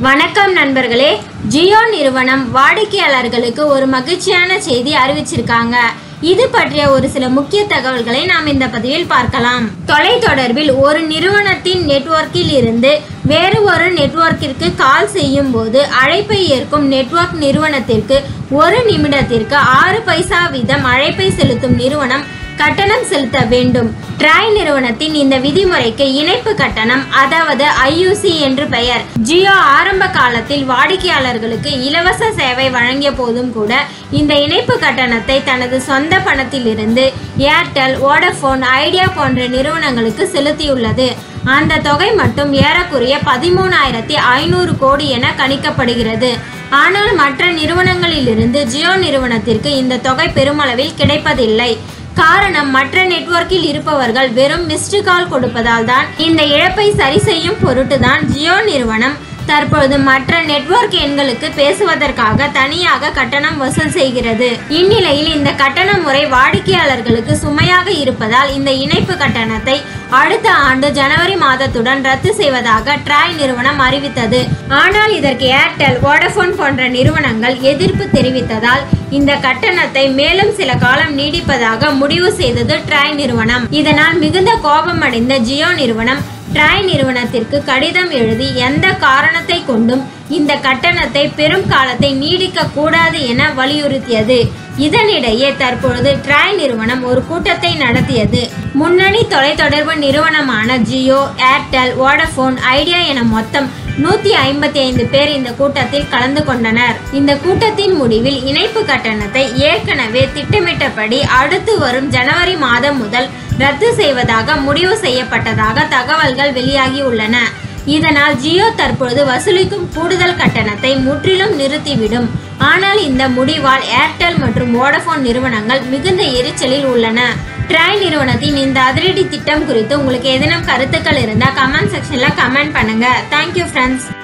வணக்கம் நண்பர்களே ஜியோ நிறுவனம் வாடிக்கையாளர்களுக்கு ஒரு மகிழ்ச்சியான செய்தி அறிவிச்சிருக்காங்க இது பற்றிய ஒரு சில முக்கிய தகவல்களை நாம் இந்த பதிவில் பார்க்கலாம் தொலைத்தொடர்பில் ஒரு நிறுவனத்தின் நெட்வொர்க்கில் இருந்து வேறு ஒரு நெட்வொர்க்கிற்கு கால் செய்யும் போது அழைப்பை ஏற்கும் நெட்வொர்க் நிறுவனத்திற்கு ஒரு நிமிடத்திற்கு ஆறு பைசா வீதம் அழைப்பை செலுத்தும் நிறுவனம் கட்டணம் செலுத்த வேண்டும் ட்ராய் நிறுவனத்தின் இந்த விதிமுறைக்கு இணைப்பு கட்டணம் அதாவது ஐயூசி என்று பெயர் ஜியோ ஆரம்ப காலத்தில் வாடிக்கையாளர்களுக்கு இலவச சேவை வழங்கிய போதும் கூட இந்த இணைப்பு கட்டணத்தை தனது சொந்த பணத்திலிருந்து ஏர்டெல் வோடஃபோன் ஐடியா போன்ற நிறுவனங்களுக்கு செலுத்தியுள்ளது அந்த தொகை மட்டும் ஏறக்குறைய பதிமூணாயிரத்தி ஐநூறு கோடி என கணிக்கப்படுகிறது ஆனால் மற்ற நிறுவனங்களிலிருந்து ஜியோ நிறுவனத்திற்கு இந்த தொகை பெருமளவில் கிடைப்பதில்லை காரணம் மற்ற நெட்வொர்க்கில் இருப்பவர்கள் வெறும் மிஸ்டு கால் கொடுப்பதால் தான் இந்த இழப்பை சரி செய்யும் பொருட்டுதான் ஜியோ நிறுவனம் தற்பொழுது மற்ற நெட்வொர்க் எண்களுக்கு பேசுவதற்காக தனியாக கட்டணம் வசூல் செய்கிறது இந்நிலையில் இந்த கட்டண முறை வாடிக்கையாளர்களுக்கு சுமையாக இருப்பதால் இந்த இணைப்பு கட்டணத்தை அடுத்த ஆண்டு ஜனவரி மாதத்துடன் ரத்து செய்வதாக ட்ராய் நிறுவனம் அறிவித்தது ஆனால் இதற்கு ஏர்டெல் வோடஃபோன் போன்ற நிறுவனங்கள் எதிர்ப்பு தெரிவித்ததால் இந்த கட்டணத்தை மேலும் சில காலம் நீடிப்பதாக முடிவு செய்தது ட்ராய் நிறுவனம் இதனால் மிகுந்த கோபமடைந்த ஜியோ நிறுவனம் ட்ராய் நிறுவனத்திற்கு கடிதம் எழுதி எந்த காரணத்தை கொண்டும் இந்த கட்டணத்தை பெரும் காலத்தை நீடிக்க கூடாது என வலியுறுத்தியது இதனிடையே தற்பொழுது ட்ராய் நிறுவனம் ஒரு கூட்டத்தை நடத்தியது முன்னணி தொலைத்தொடர்பு நிறுவனமான ஜியோ ஏர்டெல் வோடஃபோன் ஐடியா என மொத்தம் நூத்தி ஐம்பத்தி ஐந்து பேர் இந்த கூட்டத்தில் கலந்து கொண்டனர் இந்த கூட்டத்தின் முடிவில் இணைப்பு கட்டணத்தை ஏற்கனவே திட்டமிட்டபடி அடுத்து வரும் ஜனவரி மாதம் முதல் ரத்து செய்வதாக முடிவு செய்யப்பட்டதாக தகவல்கள் வெளியாகி உள்ளன இதனால் ஜியோ தற்பொழுது வசூலிக்கும் கூடுதல் கட்டணத்தை முற்றிலும் நிறுத்திவிடும் ஆனால் இந்த முடிவால் ஏர்டெல் மற்றும் வோடஃபோன் நிறுவனங்கள் மிகுந்த எரிச்சலில் உள்ளன ட்ராய் நிறுவனத்தின் இந்த அதிரடி திட்டம் குறித்து உங்களுக்கு ஏதேனும் கருத்துக்கள் இருந்தால் கமெண்ட் செக்ஷனில் கமெண்ட் பண்ணுங்க தேங்க்யூ ஃப்ரெண்ட்ஸ்